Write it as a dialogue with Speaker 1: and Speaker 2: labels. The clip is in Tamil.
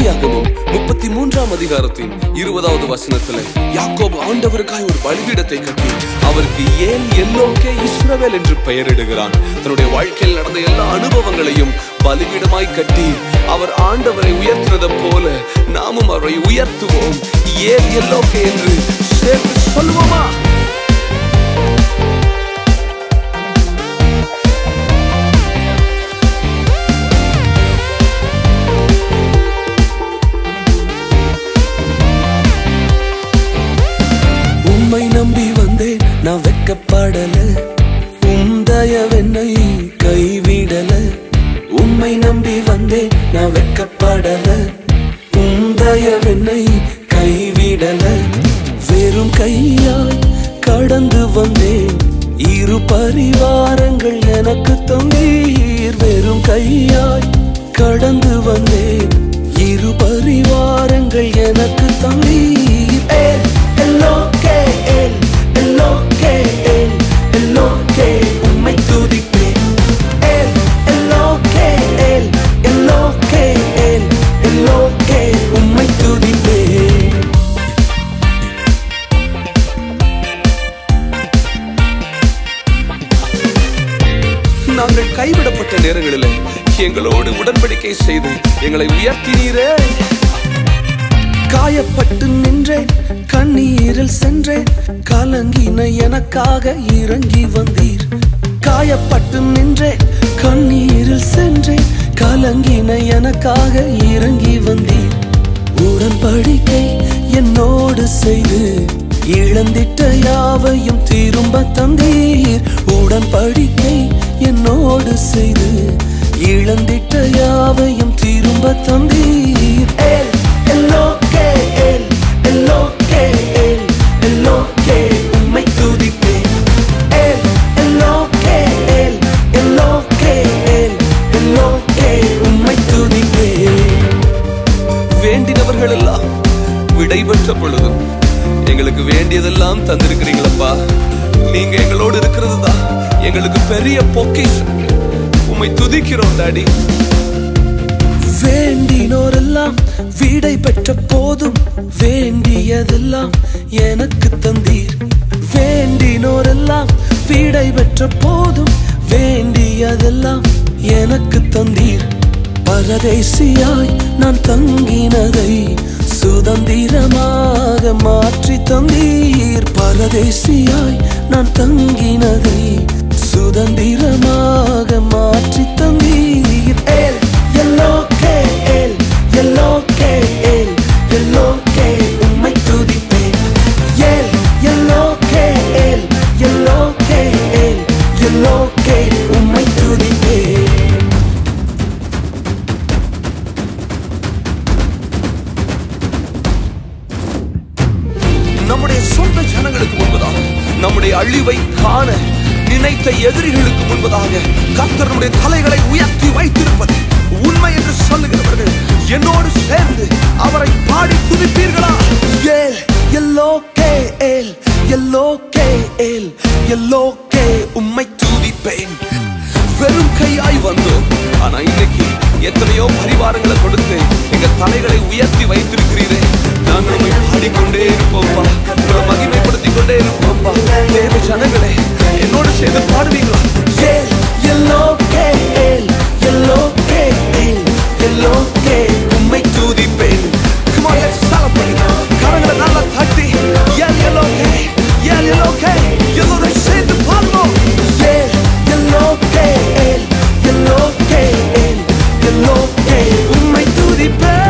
Speaker 1: ஆதியாகமம் முப்பத்தி மூன்றாம் அதிகாரத்தின் இருபதாவது வசனத்துல யாக்கோபு ஆண்டவருக்காய் ஒரு பலிபீடத்தை கட்டி அவருக்கு ஏல் எல்லோக்கே இஸ்ரவேல் என்று பெயரிடுகிறான் தன்னுடைய வாழ்க்கையில் நடந்த எல்லா அனுபவங்களையும் பலிபீடமாய் கட்டி அவர் ஆண்டவரை உயர்த்துறதை போல நாமும் அவரை உயர்த்துவோம் ஏல் எல்லோக்கே என்று சேர்த்து சொல்வோமா உம்மை நம்பி வந்தேன் நான் வெக்கப்படல உம் தயவென்னை கைவிடல உம்மை நம்பி வந்தேன் நான் வெக்கப்படல உம் தயவென்னை கைவிடல வெறும் கையாய் கடந்து வந்தேன் இரு பரிவாரங்கள் எனக்கு தந்தீர் வெறும் கையாய் கடந்து வந்தேன் இரு பரிவாரங்கள் எனக்கு தந்தீர் ஏல், எல்லோக்கே, ஏல், எல்லோக்கே, ஏல், எல்லோக்கே, உம்மை துதிப்பேன். ஏல், எல்லோக்கே, ஏல், எல்லோக்கே, ஏல், எல்லோக்கே, உம்மை துதிப்பேன். நாங்கள் கைவிடப்பட்ட நேரங்களில் எங்களோடு உடன்படிக்கை செய்து எங்களை உயர்த்தினீரே காயப்பட்டு நின்றேன் கண்ணீரில் சென்றேன் கலங்கின எனக்காக இறங்கி வந்தீர் காயப்பட்டு நின்றேன் கண்ணீரில் சென்றேன் கலங்கின எனக்காக இறங்கி வந்தீர் உடன்படிக்கை என்னோடு செய்து இழந்திட்ட யாவையும் திரும்ப தந்தீர் உடன்படிக்கை என்னோடு செய்து இழந்திட்ட யாவையும் திரும்ப தந்தீர் ஏல், எல்லோக்கே, ஏல், எல்லோக்கே, ஏல், எல்லோக்கே, உம்மை துதிப்பேன். ஏல், எல்லோக்கே, ஏல், எல்லோக்கே, ஏல், எல்லோக்கே, உம்மை துதிப்பேன். வேண்டினவர்கள் எல்லாம் விடை பெற்ற பொழுதும் எங்களுக்கு வேண்டியதெல்லாம் தந்திருக்கிறீங்களப்பா நீங்க எங்களோடு இருக்கிறது தான் எங்களுக்கு பெரிய பொக்கிஷம் உம்மை துதிக்கிறோம் டாடி வேண்டினோரெல்லாம் விடை பெற்ற போதும் வேண்டியதெல்லாம் எனக்கு தந்தீர் வேண்டினோரெல்லாம் விடை பெற்ற போதும் வேண்டியதெல்லாம் எனக்கு தந்தீர் பரதேசியாய் நான் தங்கினதை சுதந்திரமாக மாற்றி தந்தீர் பரதேசியாய் நான் தங்கினதை சுதந்திரமாக மாற்றி தந்தீர் ஏல் எல்லோக்கே ஏல் எல்லோக்கே ஏல் எல்லோக்கே உம்மை துதிப்பேன் ஏல் எல்லோக்கே ஏல் எல்லோக்கே ஏல் எல்லோக்கே உம்மை துதிப்பேன் நம்முடைய சொந்த ஜனங்களுக்கு முன்பதாக நம்முடைய அழிவை காண நினைத்த எதிரிகளுக்கு முன்பதாக கர்த்தர் நம்முடைய தலைகளை உயர்த்தி வைத்திருப்பது உண்மை என்று சொல்லுகிறவர்கள் என்னோடு சேர்ந்து அவரை பாடி துதிப்பீர்களா ஏல் எல்லோக்கே ஏல் எல்லோக்கே ஏல் எல்லோக்கே உம்மை துதிப்பேன் வெறும் கையாய் வந்தோம் ஆனா இன்னைக்கு எத்தனையோ பரிவாரங்களை கொடுத்து எங்க தலைகளை உயர்த்தி வைத்திருக்கிறீரே நாங்கள் உண்மை பாடிக்கொண்டே இருப்போம்ப்பா உங்களை மகிமைப்படுத்திக் கொண்டே இருப்போம்ப்பா தேவ ஜனங்களே என்னோடு சேர்ந்து பாடுவீங்களா ஏல் எல்லோக்கே ஏல் எல்லோக்கே ஏல் எல்லோக்கே உம்மை துதிப்பேன் Come on, let's celebrate. கரங்களை நல்லா தட்டி ஏல் எல்லோக்கே ஏல் எல்லோக்கே எல்லோரும் சேர்ந்து பாடுவோம் ஏல் எல்லோக்கே ஏல் எல்லோக்கே ஏல் எல்லோக்கே உம்மை துதிப்பேன்